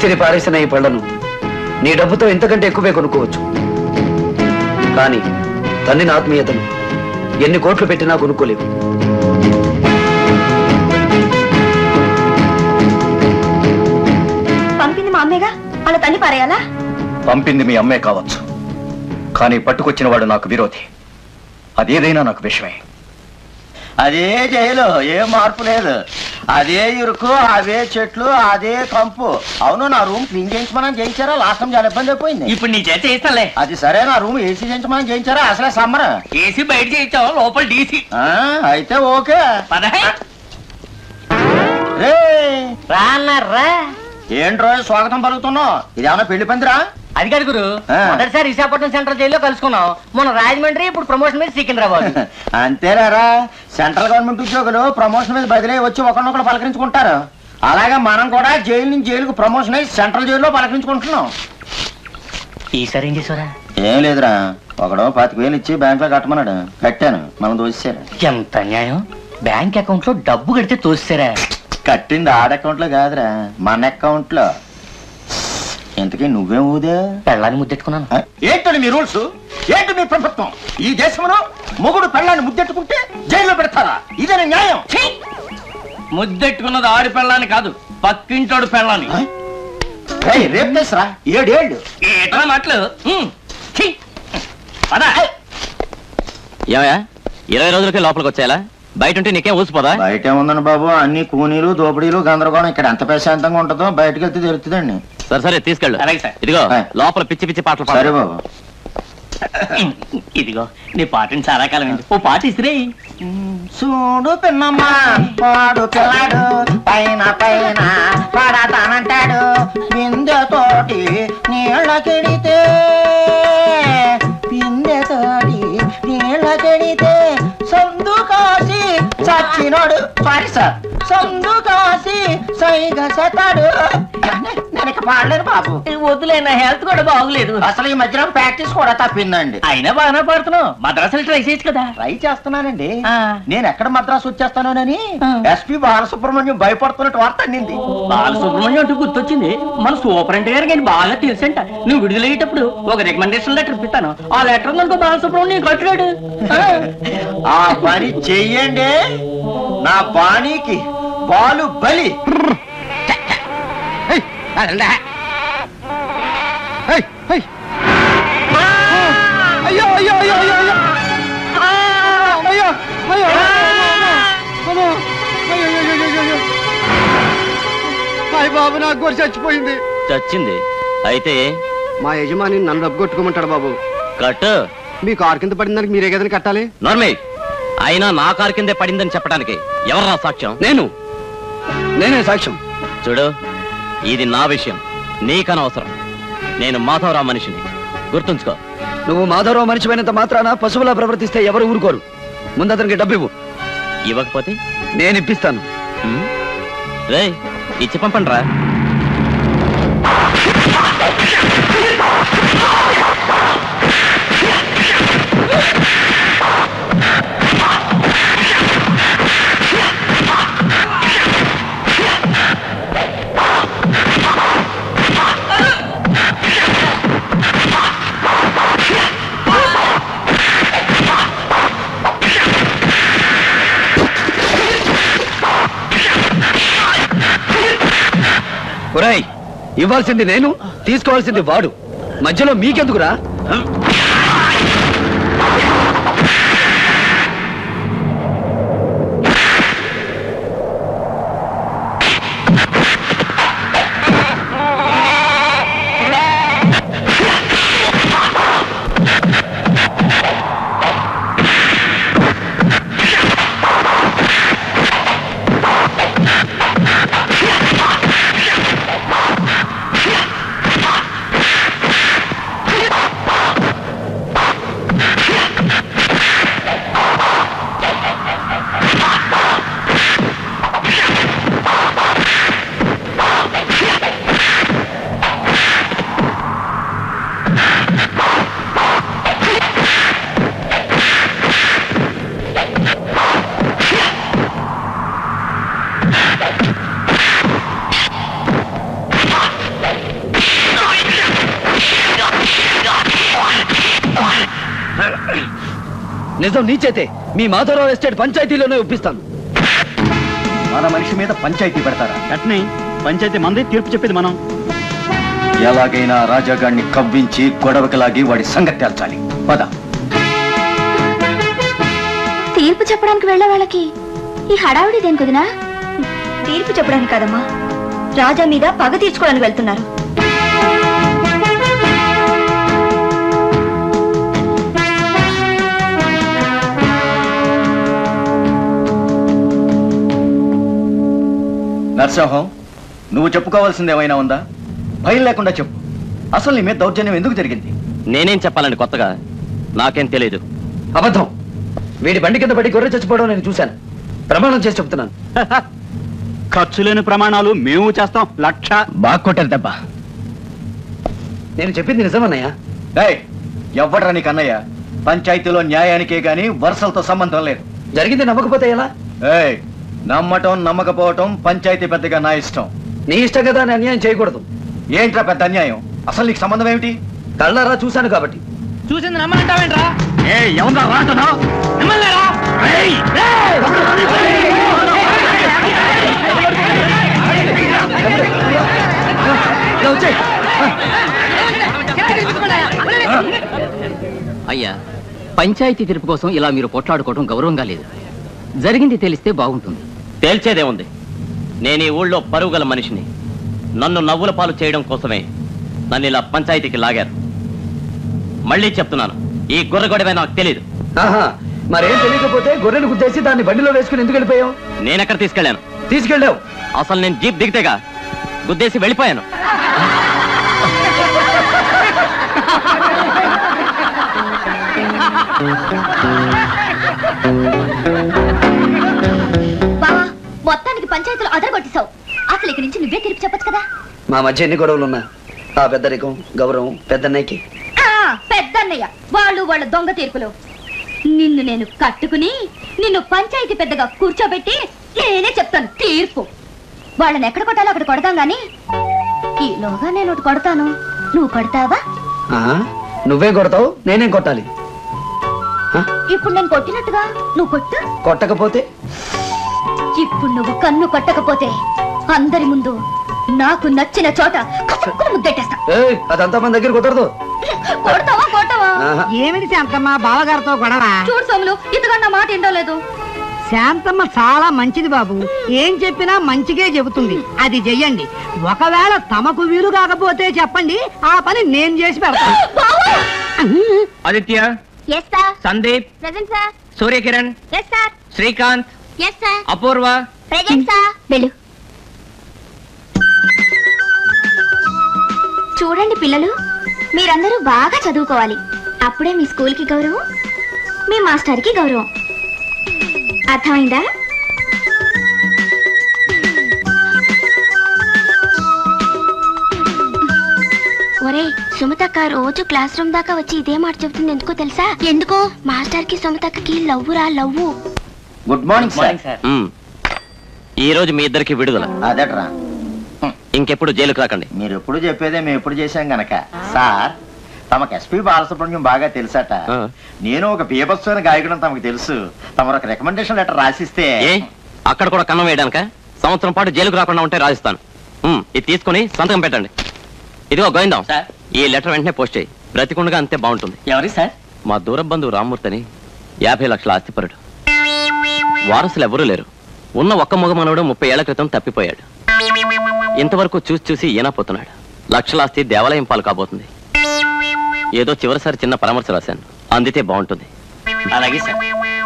విసిరి పారేసిన ఈ పళ్లను నీ డబ్బుతో ఇంతకంటే ఎక్కువే కొనుక్కోవచ్చు కానీ తన్నిన ఆత్మీయతను ఎన్ని కోట్లు పెట్టినా కొనుక్కోలేవు పంపింది మా అమ్మేగా అలా తన్ని పారేయాలా పంపింది మీ అమ్మే కావచ్చు కానీ పట్టుకొచ్చిన వాడు నాకు విరోధి అదేదైనా నాకు విషయమే అదే జైలు ఏ మార్పు లేదు అదే ఇరుకు అవే చెట్లు అదే కంపు అవును నా రూమ్ క్లీన్ చేయించమని చేయించారా లాస్ట్ టైం చాలా ఇబ్బంది అయిపోయింది ఇప్పుడు నీ చేత చేస్తాలే అది సరే నా రూమ్ ఏసీ చేయించమని చేయించారా అసలే సమ్మర్ ఏసీ బయట చేయించావు లోపల డీసీ ఆ, అయితే ఓకే పద రే రాన్నారా ఏంటి రోజు స్వాగతం పలుకుతున్నావు ఇది ఏమైనా పెళ్లి పందిరా అది కాదు గురు ఆ. మొదటిసారి విశాఖపట్నం సెంట్రల్ జైల్లో కలుసుకున్నాం మన రాజమండ్రి ఇప్పుడు ప్రమోషన్ మీద సికింద్రాబాద్ అంతేలేరా సెంట్రల్ గవర్నమెంట్ ఉద్యోగులు ప్రమోషన్ మీద బదిలీ వచ్చి ఒకరినొకరు పలకరించుకుంటారు అలాగే మనం కూడా జైలు నుంచి జైలుకు ప్రమోషన్ అయ్యి సెంట్రల్ జైల్లో పలకరించుకుంటున్నాం ఈసారి ఏం చేసారా ఏం లేదురా ఒకడో పాతిక వేలు ఇచ్చి బ్యాంక్ లో కట్టమన్నాడు కట్టాను మనం దోసేశారు ఎంత అన్యాయం బ్యాంక్ అకౌంట్ లో డబ్బు కడితే తోస్తారా కట్టింది ఆడ అకౌంట్ లో కాదురా మన అకౌంట్ లో ఇంతకీ నువ్వేం ఊదే పెళ్ళాన్ని ముద్దెట్టుకున్నాను ఆ? ఏంటండి మీ రూల్స్ ఏంటి మీ ప్రభుత్వం ఈ దేశంలో మొగుడు పెళ్ళాన్ని ముద్దెట్టుకుంటే జైల్లో పెడతారా ఇదేనా న్యాయం ఛీ! ముద్దెట్టుకున్నది ఆడి పెళ్ళాన్ని కాదు పక్కింటోడు పెళ్ళాన్ని ఆ? రేయ్, రేపు తెసరా ఏడేళ్ళు ఏట్రా మాటలు హ్మ్. ఛీ. పద ఏమయ్యా ఇరవై రోజులకి లోపలికి వచ్చేలా బయట ఉంటే నీకేం ఊసిపోదా బయట ఏముందండి బాబు అన్ని కూనీలు దోపిడీలు గందరగోళం ఇక్కడ ఎంత ప్రశాంతంగా ఉంటుందో బయటకు వెళ్తే తెలుస్తుందండి సరే సరే తీసుకెళ్ళు అలాగే సార్. ఇదిగో ఆయ్. లోపల పిచ్చి పిచ్చి పాటలు సరే పాడు బాబు ఇదిగో నీ పాటని చాలా కాలం అయింది. ఓ పాట ఇసిరే చూడు పిన్నమ్మ వాడు పిల్లాడు పైన పైన పడతానంటాడు బిందెతోటి నీళ్ళకెడితే బిందెతోటి నీళ్ళకెడితే సందు కాసి చచ్చినోడు సారీ సార్ సందు కాసి సైగ సతాడు నేను ఇక పాడలేను బాబు వద్దులే నా హెల్త్ కూడా బాగులేదు అసలు ఈ మధ్యన ప్రాక్టీస్ కూడా తప్పిందండి అయినా బాగానే పాడుతున్నావు మద్రాసులు ట్రై చేయొచ్చు కదా ట్రై చేస్తున్నానండి ఆ. నేను ఎక్కడ మద్రాసు వచ్చేస్తానోనని ఆ. ఎస్పి బాలసుబ్రహ్మణ్యం భయపడుతున్నట్టు వార్త అందింది బాలసుబ్రహ్మణ్యం అంటూ గుర్తొచ్చింది మన సూపరింట్ గారికి ఆయన బాగా తెలుసంట నువ్వు విడుదలయ్యేటప్పుడు ఒక రికమెండేషన్ లెటర్ ఇప్పిస్తాను ఆ లెటర్ అనుకో బాలసుబ్రహ్మణ్యం కట్టుడాడు ఆ పని చెయ్యండి నా బాణీకి బాలు బలి అయ్యో అయ్యో అయ్యో అయ్యో అయ్యో అయ్యో అయ్యో అమ్మో. అయ్యో, అయ్యో, అయ్యో, అయ్యో, అయ్యో. హాయ్ బాబు నాకు గొరి చచ్చిపోయింది చచ్చింది అయితే మా యజమాని నన్ను డబ్బు కొట్టుకోమంటాడు బాబు కట్టు మీ కారు కింద పడిన దానికి మీరే కదని కట్టాలి నార్మల్ అయినా నా కారు కిందే పడిందని చెప్పడానికి ఎవర్రా సాక్ష్యం నేను నేనే సాక్ష్యం చూడు ఇది నా విషయం నీకనవసరం నేను మాధవరావు మనిషిని గుర్తుంచుకో నువ్వు మాధవరావు మనిషిపోయినంత మాత్రాన పశువులా ప్రవర్తిస్తే ఎవరు ఊరుకోరు ముందు అతనికి డబ్బు ఇవ్వు ఇవ్వకపోతే నేను ఇప్పిస్తాను ఉమ్, రేయ్ ఇచ్చి పంపండి రా ఒరేయ్ ఇవ్వాల్సింది నేను తీసుకోవాల్సింది వాడు మధ్యలో మీకెందుకురా నిజం నీ చేతే మీ మాధవరావు ఎస్టేట్ పంచాయతీలోనే ఒప్పిస్తాను మన మనిషి మీద పంచాయతీ పెడతారా అట్నే పంచాయతీ మంది తీర్పు చెప్పేది మనం ఎలాగైనా రాజాగాడిని కవ్వించి గొడవకి లాగి వాడి సంగతి తేల్చాలి పద తీర్పు చెప్పడానికి వెళ్ళే వాళ్ళకి ఈ హడావుడి దేని కుదినా తీర్పు చెప్పడానికి కాదమ్మా రాజా మీద పగ తీర్చుకోవడానికి వెళ్తున్నారు నరసింహం నువ్వు చెప్పుకోవాల్సింది ఏమైనా ఉందా భయం లేకుండా చెప్పు అసలు నీ మీద దౌర్జన్యం ఎందుకు జరిగింది నేనేం చెప్పాలండి కొత్తగా నాకేం తెలియదు అబద్ధం వీడి బండి కింద పడి గొర్రె చచ్చిపోవడం నేను చూశాను ప్రమాణం చేసి చెప్తున్నాను ఖర్చు లేని ప్రమాణాలు మేము చేస్తాం లక్ష బాగా కొట్టారు దెబ్బ నేను చెప్పింది నిజమన్నయ్య ఏయ్ ఎవ్వడ్రా నీకు అన్నయ్య పంచాయతీలో న్యాయానికే గాని వరుసలతో సంబంధం లేదు జరిగింది నమ్మకపోతే ఎలా ఏయ్ నమ్మటం నమ్మకపోవటం పంచాయతీ పెద్దగా నా ఇష్టం నీ ఇష్టం కదా అని అన్యాయం చేయకూడదు ఏంట్రా పెద్ద అన్యాయం అసలు నీకు సంబంధం ఏమిటి కళ్ళారా చూశాను కాబట్టి చూసింది నమ్మంటావేంట్రా ఏ ఎవరా రాంటున్నావు నమ్మలేరా ఇలా వచ్చేయ్. అయ్యా పంచాయతీ తీర్పు కోసం ఇలా మీరు కొట్లాడుకోవడం గౌరవంగా లేదు జరిగింది తెలిస్తే బాగుంటుంది తేల్చేదే ఉంది నేను ఈ ఊళ్ళో పరుగుగల మనిషిని నన్ను నవ్వుల పాలు చేయడం కోసమే నన్ను ఇలా పంచాయతీకి లాగారు మళ్ళీ చెప్తున్నాను ఈ గుర్రగొడవే నాకు తెలియదు ఆహా మరేం తెలియకపోతే గొర్రెను గుద్దేసి దాన్ని బండిలో వేసుకుని ఎందుకు వెళ్ళిపోయావు నేనెక్కడ తీసుకెళ్ళాను తీసుకెళ్ళావు అసలు నేను జీప్ దిగితేగా గుద్దేసి వెళ్ళిపోయాను బావా మొత్తానికి పంచాయతీలు అదరగొట్టేశావు అసలు ఇక్కడి నుంచి నువ్వే తీర్పు చెప్పొచ్చు కదా మా మధ్య ఎన్ని గొడవలు ఉన్నా ఆ పెద్దరికం గౌరవం పెద్దన్నయ్యకి ఆ, పెద్దన్నయ్య వాళ్ళు వాళ్ళ దొంగ తీర్పులు నిన్ను నేను కట్టుకుని నిన్ను పంచాయతీ పెద్దగా కూర్చోబెట్టి నేనే చెప్తాను తీర్పు వాళ్ళని ఎక్కడ కొట్టాలో అక్కడ కొడదాం గాని ఈలోగా నేను ఒకటి కొడతాను నువ్వు కొడతావా ఆ, నువ్వే కొడతావు నేనేం కొట్టాలి ఆ, ఇప్పుడు నేను కొట్టినట్టుగా నువ్వు కొట్టు కొట్టకపోతే ఇప్పుడు నువ్వు కన్ను కొట్టకపోతే అందరి ముందు నాకు నచ్చిన చోట కసుక్కుని ముద్దెట్టేస్తా ఏయ్, అదంతా మన దగ్గర కుదరదు కొడతావా కొట్టవా ఆహా. ఏమిటి శాంతమ్మ బావగారితో గొడవ చూడు సోములు ఇంతగా నా మాట ఏంటో లేదు శాంతమ్మ చాలా మంచిది బాబు ఏం చెప్పినా మంచిగే చెబుతుంది అది చెయ్యండి ఒకవేళ తమకు వీలు కాకపోతే చెప్పండి ఆ పని నేను చేసి పెడతాను Aditya yes sir Sandeep present sir Suryakiran yes sir Srikanth yes sir Apoorva present sir వెళ్ళు చూడండి పిల్లలు మీరందరూ బాగా చదువుకోవాలి అప్పుడే మీ స్కూల్కి గౌరవం మీ మాస్టర్కి గౌరవం అర్థమైందా ఒరే సుమతక్క రోజు క్లాస్ రూమ్ దాకా వచ్చి ఇదే మాట చెబుతుంది ఎందుకో తెలుసా ఎందుకో మాస్టర్ కి సుమతక్కకి లవ్వురా love good morning sir hmm. ఈ రోజు మీ ఇద్దరికి విడుదల అదేట్రా ఇంకెప్పుడు జైలుకు రాకండి మీరు ఎప్పుడు చెప్పేదే మేము ఎప్పుడు చేశాం గనక సార్ తమకు ఎస్పి బాలసుబ్రహ్మణ్యం బాగా తెలుసట ఆ. నేను ఒక బీభత్సమైన గాయకుడు తమకు తెలుసు తమరు ఒక రికమెండేషన్ లెటర్ రాసిస్తే ఏ అక్కడ కూడా కన్నం వేయడానిక సంవత్సరం పాటు జైలుకు రాకుండా ఉంటే రాజిస్తాను మ్మ్. ఇది తీసుకొని సంతకం పెట్టండి ఇదిగో గోవిందం సార్. ఈ లెటర్ వెంటనే పోస్ట్ చేయి బ్రతికుండగా అంతే బాగుంటుంది ఎవరి సార్ మా దూర బంధువు రామ్మూర్తిని యాభై లక్షల ఆస్తిపరుడు వారసులు ఎవరూ లేరు ఉన్న ఒక్క మగ మనవడు ముప్పై ఏళ్ల క్రితం తప్పిపోయాడు ఇంతవరకు చూసి చూసి ఈనపోతున్నాడు లక్షల ఆస్తి దేవాలయం పాలు కాబోతుంది ఏదో చివరిసారి చిన్న పరామర్శ రాశాను అందితే బాగుంటుంది అలాగే సార్